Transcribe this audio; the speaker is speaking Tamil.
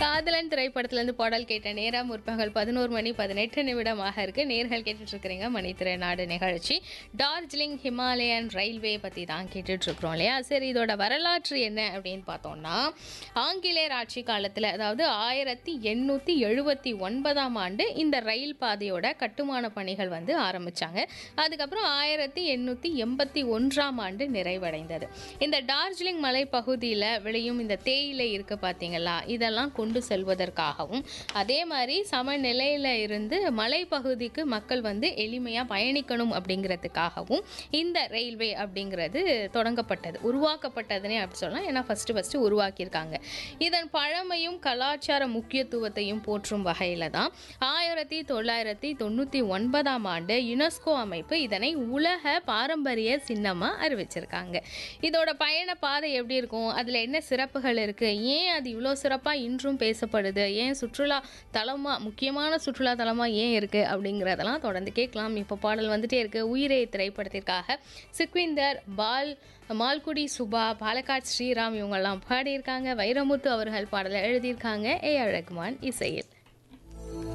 காதலன் திரைப்படத்திலிருந்து பாடல் கேட்ட நேரம் முற்பகல் பதினோரு மணி பதினெட்டு நிமிடமாக இருக்கு நேர்கள் கேட்டுட்டு இருக்கிறீங்க மணித்திரை நாடு நிகழ்ச்சி டார்ஜிலிங் ஹிமாலயன் ரயில்வே பற்றி தான் கேட்டுட்டு இருக்கிறோம் இல்லையா சரி இதோட வரலாற்று என்ன அப்படின்னு பார்த்தோம்னா ஆங்கிலேயர் ஆட்சி காலத்தில் அதாவது ஆயிரத்தி எண்ணூற்றி எழுபத்தி ஒன்பதாம் ஆண்டு இந்த ரயில் பாதையோட கட்டுமான பணிகள் வந்து ஆரம்பிச்சாங்க அதுக்கப்புறம் ஆயிரத்தி எண்ணூற்றி எண்பத்தி ஒன்றாம் ஆண்டு நிறைவடைந்தது இந்த டார்ஜிலிங் மலைப்பகுதியில் விளையும் இந்த தேயிலை இருக்கு பார்த்தீங்களா இதெல்லாம் கொண்டு செல்வதற்காகவும் அதே மாதிரி சமநிலையில் இருந்து மலைப்பகுதிக்கு மக்கள் வந்து எளிமையாக பயணிக்கணும் அப்படிங்கிறதுக்காகவும் இந்த ரயில்வே அப்படிங்கிறது தொடங்கப்பட்டது உருவாக்கப்பட்டதுனே அப்படி சொல்லலாம் ஏன்னா ஃபஸ்ட்டு ஃபஸ்ட்டு உருவாக்கியிருக்காங்க இதன் பழமையும் கலாச்சார முக்கியத்துவத்தையும் போற்றும் வகையில் தான் ஆயிரத்தி தொள்ளாயிரத்தி தொண்ணூற்றி ஒன்பதாம் ஆண்டு யுனெஸ்கோ அமைப்பு இதனை உலக பாரம்பரிய சின்னமாக அறிவிச்சிருக்காங்க இதோட பயண பாதை எப்படி இருக்கும் அதில் என்ன சிறப்புகள் இருக்குது ஏன் அது இவ்வளோ சிறப்பாக இன்றும் பேசப்படுது ஏன் சுற்றுலா தலமாக முக்கியமான சுற்றுலா தலமாக ஏன் இருக்குது அப்படிங்கிறதெல்லாம் தொடர்ந்து கேட்கலாம் இப்போ பாடல் வந்துட்டே இருக்கு உயிரே திரைப்படத்திற்காக சுக்விந்தர் பால் மால்குடி சுபா பாலக்காட் ஸ்ரீராம் இவங்கெல்லாம் பாடியிருக்காங்க வைரமுத்து அவர்கள் பாடலை எழுதியிருக்காங்க ஏ ஆர் ரஹ்மான் இசையில்